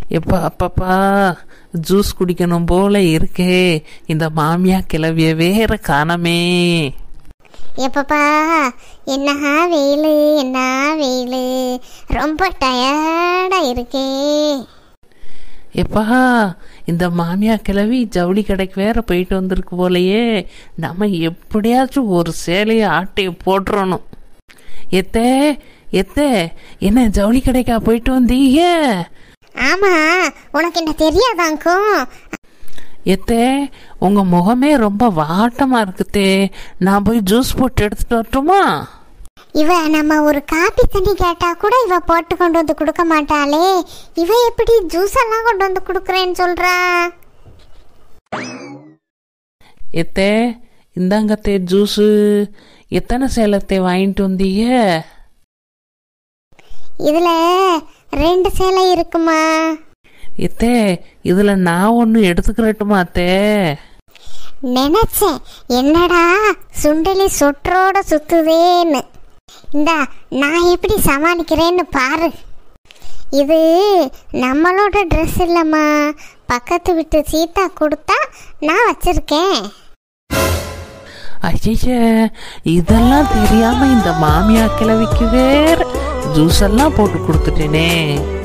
எப்பா அப்பப்பா ஜூஸ் குடிக்கணும் போல இருக்கே இந்த மாமியா கிளவிய வேற காணமே எப்பப்பா என்ன வெயில் என்ன வெயில் ரொம்ப டயர்டா இருக்கே எப்பா இந்த மாமியா கிளவி ஜவுளி கடைக்கு வேற போயிட்டு வந்திருக்கு போலயே நம்ம எப்படியாச்சும் ஒரு சேலையை ஆட்டையை போட்டுறணும் எத்தே எத்தே என்ன ஜவுளி கடைக்கா போயிட்டு வந்தீங்க ஆமா உனக்கு என்ன தெரியாதாக்கும் எத்தே உங்க முகமே ரொம்ப வாட்டமா இருக்குதே நான் போய் ஜூஸ் போட்டு எடுத்துட்டு வரட்டுமா இவ நம்ம ஒரு காப்பி தண்ணி கேட்டா கூட இவ போட்டு கொண்டு வந்து கொடுக்க மாட்டாளே இவ எப்படி ஜூஸ் எல்லாம் கொண்டு வந்து கொடுக்குறேன்னு சொல்றா எத்தே இந்தாங்கத்தே ஜூஸு எத்தனை சேலத்தை வாங்கிட்டு வந்தீங்க இதுல ரெண்டு சேலை இருக்குமா எத்தே இதுல நான் ஒன்று எடுத்துக்கிறட்டுமா அத்தே நினைச்சேன் என்னடா சுண்டலி சொற்றோட சுத்துதேன்னு இந்தா நான் எப்படி சமாளிக்கிறேன்னு பாரு இது நம்மளோட ட்ரெஸ் இல்லைம்மா பக்கத்து வீட்டு சீதா கொடுத்தா நான் வச்சிருக்கேன் ஐய இதெல்லாம் தெரியாம இந்த மாமியா கிழவிக்கு வேற ஜூஸ் எல்லாம் போட்டு கொடுத்துட்டேனே